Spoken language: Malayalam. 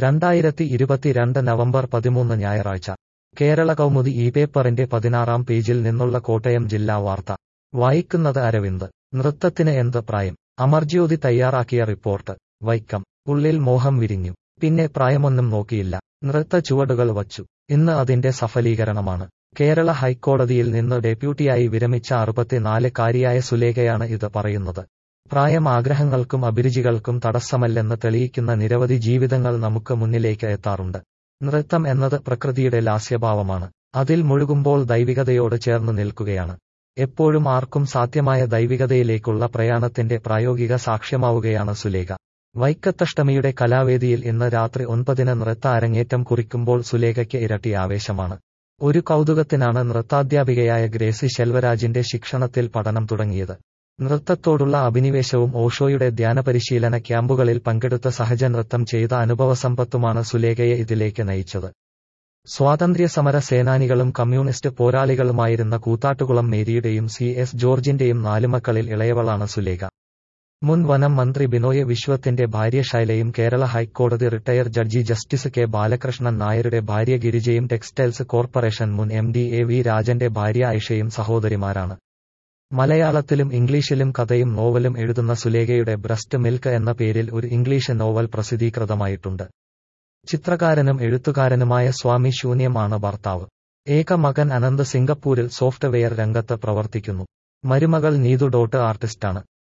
രണ്ടായിരത്തി ഇരുപത്തിരണ്ട് നവംബർ പതിമൂന്ന് ഞായറാഴ്ച കേരള കൗമുദി ഈ പേപ്പറിന്റെ പതിനാറാം പേജിൽ നിന്നുള്ള കോട്ടയം ജില്ലാ വാർത്ത വായിക്കുന്നത് അരവിന്ദ് നൃത്തത്തിന് എന്ത് പ്രായം അമർജ്യോതി തയ്യാറാക്കിയ റിപ്പോർട്ട് വൈക്കം ഉള്ളിൽ മോഹം വിരിഞ്ഞു പിന്നെ പ്രായമൊന്നും നോക്കിയില്ല നൃത്ത ചുവടുകൾ വച്ചു ഇന്ന് അതിന്റെ സഫലീകരണമാണ് കേരള ഹൈക്കോടതിയിൽ നിന്ന് ഡെപ്യൂട്ടിയായി വിരമിച്ച അറുപത്തിനാല് കാരിയായ സുലേഖയാണ് ഇത് പറയുന്നത് പ്രായം ആഗ്രഹങ്ങൾക്കും അഭിരുചികൾക്കും തടസ്സമല്ലെന്ന് തെളിയിക്കുന്ന നിരവധി ജീവിതങ്ങൾ നമുക്ക് മുന്നിലേക്ക് എത്താറുണ്ട് നൃത്തം എന്നത് പ്രകൃതിയുടെ ലാസ്യഭാവമാണ് അതിൽ മുഴുകുമ്പോൾ ദൈവികതയോട് ചേർന്ന് നിൽക്കുകയാണ് എപ്പോഴും ആർക്കും സാധ്യമായ ദൈവികതയിലേക്കുള്ള പ്രയാണത്തിന്റെ പ്രായോഗിക സാക്ഷ്യമാവുകയാണ് സുലേഖ വൈക്കത്തഷ്ടമിയുടെ കലാവേദിയിൽ ഇന്ന് രാത്രി ഒൻപതിന് നൃത്ത അരങ്ങേറ്റം കുറിക്കുമ്പോൾ സുലേഖയ്ക്ക് ഇരട്ടി ആവേശമാണ് ഒരു കൗതുകത്തിനാണ് നൃത്താധ്യാപികയായ ഗ്രേസി ശെൽവരാജിന്റെ ശിക്ഷണത്തിൽ പഠനം തുടങ്ങിയത് നൃത്തത്തോടുള്ള അഭിനിവേശവും ഓഷോയുടെ ധ്യാനപരിശീലന ക്യാമ്പുകളിൽ പങ്കെടുത്ത സഹജ നൃത്തം ചെയ്ത അനുഭവസമ്പത്തുമാണ് സുലേഖയെ ഇതിലേക്ക് നയിച്ചത് സ്വാതന്ത്ര്യ സമര സേനാനികളും കമ്മ്യൂണിസ്റ്റ് പോരാളികളുമായിരുന്ന കൂത്താട്ടുകുളം മേരിയുടെയും സി എസ് ജോർജിന്റെയും നാലുമക്കളിൽ ഇളയവളാണ് സുലേഖ മുൻ വനം മന്ത്രി ബിനോയ് വിശ്വത്തിന്റെ ഭാര്യ ശൈലയും കേരള ഹൈക്കോടതി retire judge justice K Balakrishnan നായരുടെ ഭാര്യ ഗിരിജയും ടെക്സ്റ്റൈൽസ് കോർപ്പറേഷൻ മുൻ എം ഡി എ വി രാജന്റെ ഭാര്യ ഐഷയും സഹോദരിമാരാണ് മലയാളത്തിലും ഇംഗ്ലീഷിലും കഥയും നോവലും എഴുതുന്ന സുലേഖയുടെ ബ്രസ്റ്റ് മിൽക്ക് എന്ന പേരിൽ ഒരു ഇംഗ്ലീഷ് നോവൽ പ്രസിദ്ധീകൃതമായിട്ടുണ്ട് ചിത്രകാരനും എഴുത്തുകാരനുമായ സ്വാമി ശൂന്യമാണ് ഭർത്താവ് ഏക മകൻ അനന്ത് സിംഗപ്പൂരിൽ സോഫ്റ്റ്വെയർ രംഗത്ത് പ്രവർത്തിക്കുന്നു മരുമകൾ നീതു ഡോട്ട് ആർട്ടിസ്റ്റാണ്